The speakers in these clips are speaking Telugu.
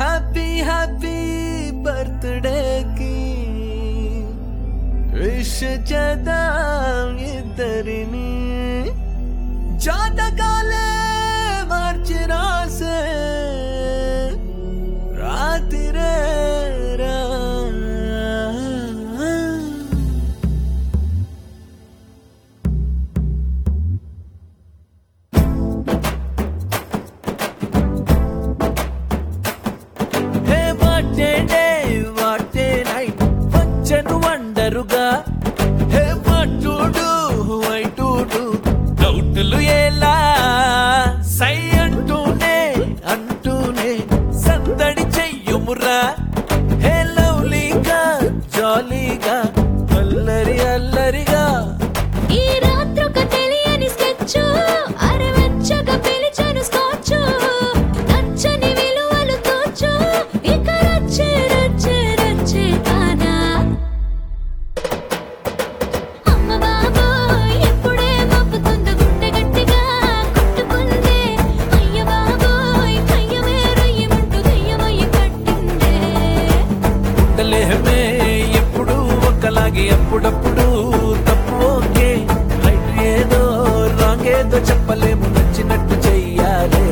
హ్యాపీ హ్యాపీ బర్త్డేకి విష్ చేద్దాం ఇద్దరిని జాతకాలే మార్చి రాసే రాతిరే రా hey what a day what a night వచ్చను వండరుగా హే వాటుడు వైటుడు డౌట్లు ఎలా సై అంటూనే అంటూనే సందడి చెయ్యుమురా హే లవ్లీగా జాలీగా అల్లరి అల్లరిగా ఈ రాత్రొక తెలియని స్కెచ్ అరవెచ్చగా పిలిచాను స్కాచ్ నచ్చని విలువలు తోచు ఇక రచ్చే రచ్చే రచ్చే కాదా అమ్మ బాబోయ్ ఎప్పుడే మప్పుతుందో గుండె గట్టిగా కొట్టుకుందే అయ్య బాబోయ్ కయ్యమే రయ్యమంటూ దయ్యమయ్యి పట్టిందే ఉండలేమే ఎప్పుడు ఒకలాగే అప్పుడప్పుడు తప్పు ఓకే రైట్ ఏదో రాంగ్ ఏదో చెప్పలేము నచ్చినట్టు చెయ్యాలే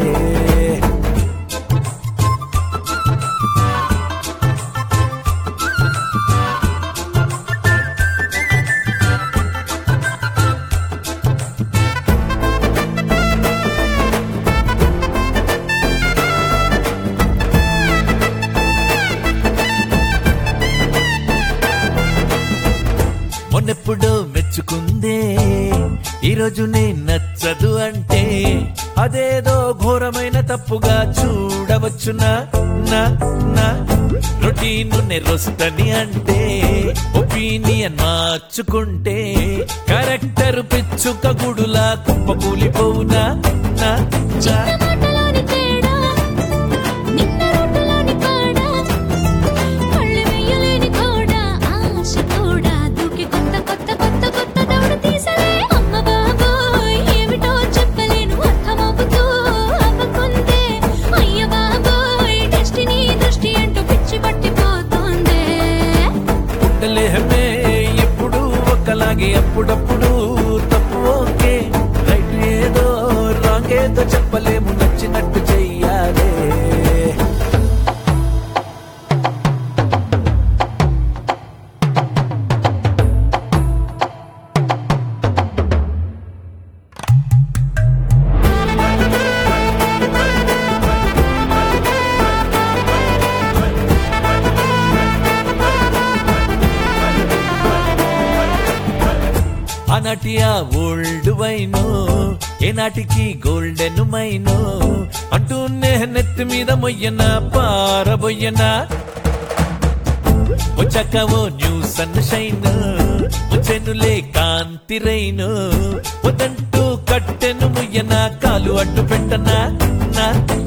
మొన్నెప్పుడు మెచ్చుకుందే ఈరోజు నే నచ్చదు అంటే అదేదో ఘోరమైన తప్పుగా చూడవచ్చునా నా నా రొటీను నెరొస్తని అంటే ఒపీనియన్ మార్చుకుంటే కరెక్టర్ పిచ్చుక గుడులా కుప్పకూలిపోవునా నా నా చిన్న మాటలోని తేడా నిన్న రోడ్డులోని పాడా కళ్ళు వెయ్యలేని కూడా ఆశ కూడా దూకి కొత్త కొత్త కొత్త కొత్త దౌడు తీసలే అమ్మ బాబోయ్ ఏమిటో చెప్పలేను అర్థమవుతూ అవ్వకుందే అయ్య బాబోయ్ డెస్టినీ దృష్టి అంటూ పిచ్చి పట్టిపోతోందే ఉండలేమే ఎప్పుడు ఒకలాగే అప్పుడప్పుడు తప్పు ఓకే రైట్ ఏదో రాంగ్ ఏదో చెప్పలేము నచ్చినట్టు చెయ్యాలే ఆనాటి ఆ ఓల్డ్ వైను ఏనాటికి గోల్డెన్ మైను అంటూనే నెత్తి మీద మొయ్యన పారబొయ్యనా వచ్చాక ఓ న్యూ సన్ షైన్ వచ్చెనులే కాంతి రైను వదంటూ కట్టెను ముయ్యన కాలు అడ్డు పెట్టనా నా